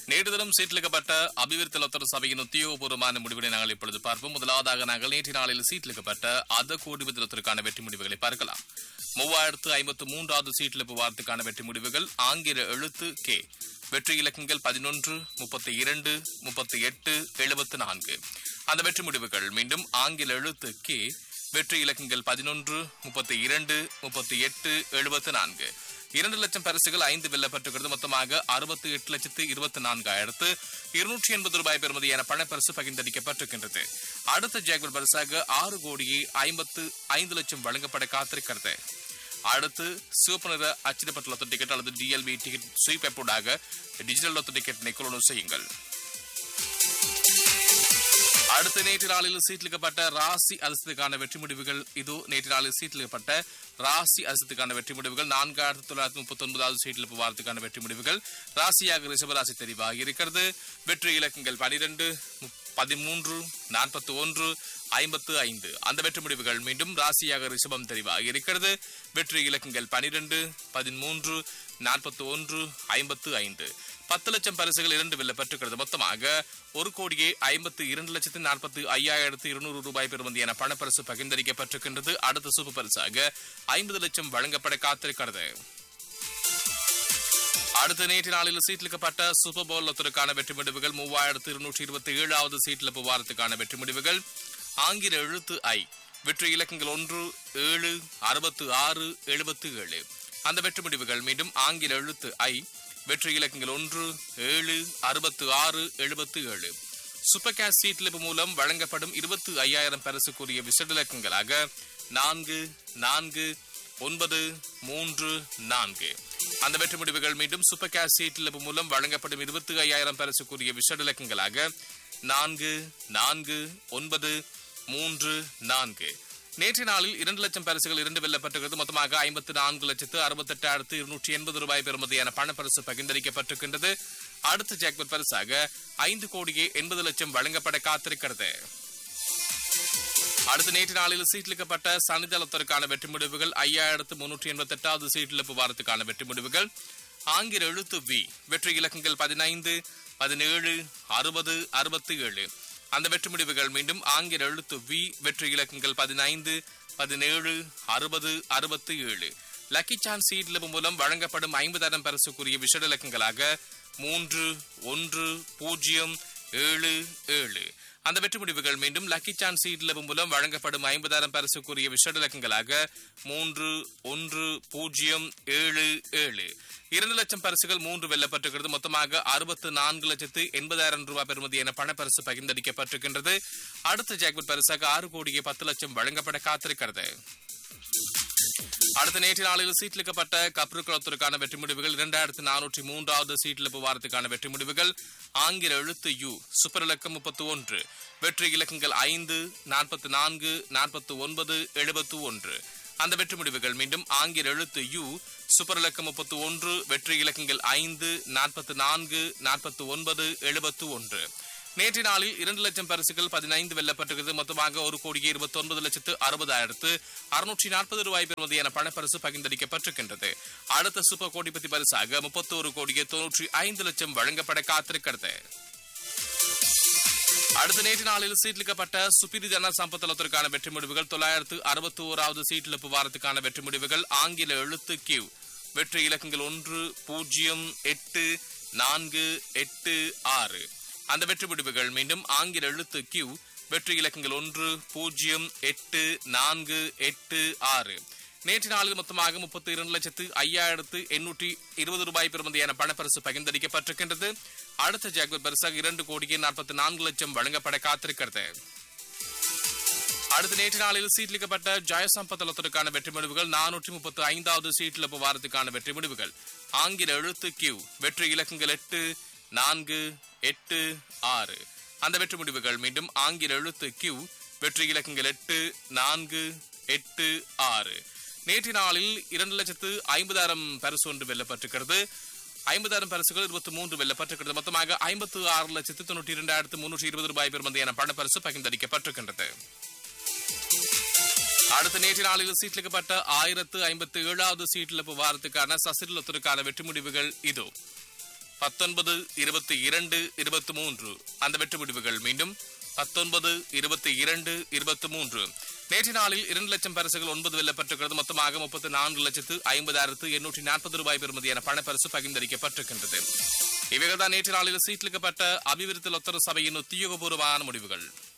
நேற்று தினம் சீட்டிலிக்கப்பட்ட அபிவிருத்தி லொத்தர சபையின் உத்தியோகபூர்வமான முடிவினை நாங்கள் இப்பொழுது பார்ப்போம் முதலாவதாக நாங்கள் நேற்று நாளில் சீட்டிலிக்கப்பட்ட அத கோடி விதத்திற்கான வெற்றி முடிவுகளை பார்க்கலாம் மூவாயிரத்து ஐம்பத்து மூன்றாவது சீட்டிலிப்பு வாரத்துக்கான வெற்றி முடிவுகள் ஆங்கில எழுத்து கே வெற்றி இலக்கங்கள் பதினொன்று முப்பத்தி இரண்டு முப்பத்தி எட்டு எழுபத்து நான்கு அந்த வெற்றி முடிவுகள் மீண்டும் ஆங்கில எழுத்து கே வெற்றி இலக்கங்கள் பதினொன்று முப்பத்தி இரண்டு முப்பத்தி எட்டு எழுபத்து நான்கு இரண்டு லட்சம் பரிசுகள் ஐந்து வெல்லப்பட்டிருக்கிறது மொத்தமாக அறுபத்தி எட்டு லட்சத்து இருபத்தி நான்காயிரத்து இருநூற்றி எண்பது ரூபாய் பெறுமதியான பணப்பரிசு பகிர்ந்தளிக்கப்பட்டிருக்கின்றது அடுத்த ஜாக்வல் பரிசாக ஆறு கோடியே ஐம்பத்து ஐந்து லட்சம் வழங்கப்பட காத்திருக்கிறது அடுத்து சிவப்பு நிற அச்சிடப்பட்ட லொத்த டிக்கெட் அல்லது டிஎல்பி டிக்கெட் ஸ்வீப் எப்போடாக டிஜிட்டல் லொத்த டிக்கெட்டினை கொள்ளும் செய்யுங்கள் அடுத்த நேற்று நாளில் சீட்டிலிக்கப்பட்ட ராசி அரசுக்கான வெற்றி முடிவுகள் இது நேற்று நாளில் சீட்டிலிக்கப்பட்ட ராசி அரசுக்கான வெற்றி முடிவுகள் நான்காயிரத்தி தொள்ளாயிரத்தி முப்பத்தி ஒன்பதாவது சீட்டில் வாரத்துக்கான வெற்றி முடிவுகள் ராசியாக ரிஷபராசி தெரிவாகி இருக்கிறது வெற்றி இலக்கங்கள் பனிரெண்டு பதிமூன்று நாற்பத்தி ஒன்று ஐம்பத்து ஐந்து அந்த வெற்றி முடிவுகள் மீண்டும் ராசியாக ரிஷபம் தெரிவாகி இருக்கிறது வெற்றி இலக்கங்கள் பனிரெண்டு பதிமூன்று நாற்பத்தி ஒன்று ஐம்பத்து ஐந்து பத்து லட்சம் பரிசுகள் இரண்டு வெல்ல பெற்றுக்கிறது மொத்தமாக ஒரு கோடியே ஐம்பத்து இரண்டு லட்சத்து நாற்பத்தி ஐயாயிரத்து இருநூறு ரூபாய் பெறுமதியான பணப்பரிசு பகிர்ந்தளிக்கப்பட்டிருக்கின்றது அடுத்த சூப்பர் பரிசாக ஐம்பது லட்சம் வழங்கப்பட காத்திருக்கிறது அடுத்த நேற்று நாளில் சீட்டிலிக்கப்பட்ட சூப்பர் பவுல் லொத்தருக்கான வெற்றி முடிவுகள் மூவாயிரத்து இருநூற்றி இருபத்தி ஏழாவது சீட்டில் வாரத்துக்கான வெற்றி முடிவுகள் ஆங்கில எழுத்து ஐ வெற்றி இலக்கங்கள் ஒன்று ஏழு அறுபத்து ஆறு எழுபத்து ஏழு அந்த வெற்றி முடிவுகள் மீண்டும் ஆங்கில எழுத்து ஐ வெற்றி இலக்கங்கள் ஒன்று ஏழு அறுபத்து ஆறு எழுபத்து ஏழு சூப்பர் கேஷ் சீட்லிப்பு மூலம் வழங்கப்படும் இருபத்து ஐயாயிரம் பரிசுக்குரிய விசேட இலக்கங்களாக நான்கு நான்கு ஒன்பது மூன்று நான்கு அந்த வெற்றி முடிவுகள் மீண்டும் சூப்பர் கேஷ் சீட்லிப்பு மூலம் வழங்கப்படும் இருபத்தி ஐயாயிரம் பரிசுக்குரிய விசேட இலக்கங்களாக நான்கு நான்கு ஒன்பது மூன்று நான்கு நேற்று நாளில் இரண்டு லட்சம் பரிசுகள் இரண்டு வெல்லப்பட்டிருக்கிறது மொத்தமாக ஐம்பத்தி நான்கு லட்சத்து அறுபத்தெட்டாயிரத்து இருநூற்றி எண்பது ரூபாய் பெறுமதியான பணப்பரிசு பகிர்ந்தளிக்கப்பட்டிருக்கின்றது அடுத்த ஜாக்பட் பரிசாக ஐந்து கோடியே எண்பது லட்சம் வழங்கப்பட காத்திருக்கிறது அடுத்த நேற்று நாளில் சீட்டிலிக்கப்பட்ட சனிதளத்திற்கான வெற்றி முடிவுகள் ஐயாயிரத்து முன்னூற்றி எண்பத்தி எட்டாவது சீட்டிலிப்பு வாரத்துக்கான வெற்றி முடிவுகள் ஆங்கில எழுத்து வி வெற்றி இலக்கங்கள் பதினைந்து பதினேழு அறுபது அறுபத்தி ஏழு அந்த வெற்றி முடிவுகள் மீண்டும் ஆங்கில எழுத்து வி வெற்றி இலக்கங்கள் பதினைந்து பதினேழு அறுபது அறுபத்தி ஏழு லக்கி சான்ஸ் சீட்லிப்பு மூலம் வழங்கப்படும் ஐம்பதாயிரம் பரிசுக்குரிய விஷட இலக்கங்களாக மூன்று ஒன்று பூஜ்ஜியம் ஏழு ஏழு அந்த வெற்றி முடிவுகள் மீண்டும் லக்கி சான்ஸ் சீட்லிப்பு மூலம் வழங்கப்படும் ஐம்பதாயிரம் பரிசுக்குரிய விஷட இலக்கங்களாக மூன்று ஒன்று பூஜ்ஜியம் ஏழு ஏழு இரண்டு லட்சம் பரிசுகள் மூன்று வெல்லப்பட்டிருக்கிறது மொத்தமாக அறுபத்து நான்கு லட்சத்து எண்பதாயிரம் ரூபாய் பெறுமதியான பணப்பரிசு பகிர்ந்தளிக்கப்பட்டிருக்கின்றது அடுத்த ஜாக்பட் பரிசாக ஆறு கோடியே பத்து லட்சம் வழங்கப்பட காத்திருக்கிறது அடுத்த நேற்று நாளில் சீட்டிலிக்கப்பட்ட கப்ருக்குளத்திற்கான வெற்றி முடிவுகள் இரண்டாயிரத்து நானூற்றி மூன்றாவது சீட்டிலிப்பு வாரத்துக்கான வெற்றி முடிவுகள் ஆங்கில எழுத்து யு சூப்பர் இலக்கம் முப்பத்தி ஒன்று வெற்றி இலக்கங்கள் ஐந்து நாற்பத்தி நான்கு நாற்பத்தி ஒன்பது எழுபத்து ஒன்று அந்த வெற்றி முடிவுகள் மீண்டும் ஆங்கில எழுத்து யு சூப்பர் இலக்கம் முப்பத்தி ஒன்று வெற்றி இலக்கங்கள் ஐந்து நாற்பத்தி நான்கு நாற்பத்தி ஒன்பது எழுபத்து ஒன்று நேற்று நாளில் இரண்டு லட்சம் பரிசுகள் பதினைந்து வெல்லப்பட்டிருக்கிறது மொத்தமாக ஒரு கோடியே இருபத்தி ஒன்பது லட்சத்து அறுபதாயிரத்து அறுநூற்றி நாற்பது ரூபாய் பெறுமதியான பணப்பரிசு பகிர்ந்தளிக்கப்பட்டிருக்கின்றது அடுத்த சூப்பர் கோடிபதி பரிசாக முப்பத்தோரு கோடியே தொன்னூற்றி ஐந்து லட்சம் வழங்கப்பட காத்திருக்கிறது அடுத்த நேற்று நாளில் சீட்லிக்கப்பட்ட சுப்பிரி ஜன சம்பத்தலத்திற்கான வெற்றி முடிவுகள் தொள்ளாயிரத்து அறுபத்தி ஓராவது சீட்லிப்பு வாரத்துக்கான வெற்றி முடிவுகள் ஆங்கில எழுத்து கியூ வெற்றி இலக்கங்கள் ஒன்று பூஜ்ஜியம் எட்டு நான்கு எட்டு ஆறு அந்த வெற்றி முடிவுகள் மீண்டும் ஆங்கில எழுத்து கியூ வெற்றி இலக்கங்கள் ஒன்று பூஜ்ஜியம் எட்டு நான்கு எட்டு ஆறு நேற்று நாளில் மொத்தமாக முப்பத்தி இரண்டு லட்சத்து ஐயாயிரத்து எண்ணூற்றி இருபது ரூபாய் பெறுமதியான பணப்பரிசு பகிர்ந்தளிக்கப்பட்டிருக்கின்றது அடுத்த ஜாக்வத் பரிசாக இரண்டு கோடியே நாற்பத்தி நான்கு லட்சம் வழங்கப்பட காத்திருக்கிறது அடுத்த நேற்று நாளில் சீட்லிக்கப்பட்ட ஜெயசம்பத்தலத்திற்கான வெற்றி முடிவுகள் நானூற்றி முப்பத்தி ஐந்தாவது சீட்லிப்பு வாரத்துக்கான வெற்றி முடிவுகள் ஆங்கில எழுத்து கியூ வெற்றி இலக்கங்கள் எட்டு நான்கு எட்டு ஆறு அந்த வெற்றி முடிவுகள் மீண்டும் ஆங்கில எழுத்து கியூ வெற்றி இலக்கங்கள் எட்டு நான்கு எட்டு ஆறு நேற்று நாளில் இரண்டு லட்சத்து ஐம்பதாயிரம் பரிசு ஒன்று வெல்லப்பட்டிருக்கிறது ஐம்பதாயிரம் பரிசுகள் இருபத்தி மூன்று வெல்லப்பட்டிருக்கிறது மொத்தமாக ஐம்பத்து ஆறு லட்சத்து தொண்ணூற்றி இரண்டாயிரத்து முன்னூற்றி இருபது ரூபாய் பெறுமதியான பணப்பரிசு பகிர்ந்தளிக்கப்பட்டிருக்கின்றது அடுத்த நேற்று நாளில் சீட்லிக்கப்பட்ட ஆயிரத்து ஐம்பத்தி ஏழாவது சீட்டிழப்பு வாரத்துக்கான சசிலத்திற்கான வெற்றி முடிவுகள் இதோ பத்தொன்பது இருபத்தி இரண்டு இருபத்தி மூன்று அந்த வெற்றி முடிவுகள் மீண்டும் பத்தொன்பது இருபத்தி இரண்டு இருபத்தி மூன்று நேற்று நாளில் இரண்டு லட்சம் பரிசுகள் ஒன்பது வெல்லப்பட்டிருக்கிறது மொத்தமாக முப்பத்தி நான்கு லட்சத்து ஐம்பதாயிரத்து எண்ணூற்றி நாற்பது ரூபாய் பெறுமதியான பணப்பரிசு பகிர்ந்தளிக்கப்பட்டிருக்கின்றது இவைகள் தான் நேற்று நாளில் சீட்டிலிக்கப்பட்ட அபிவிருத்தி லொத்தர சபையின் உத்தியோகபூர்வமான முடிவுகள்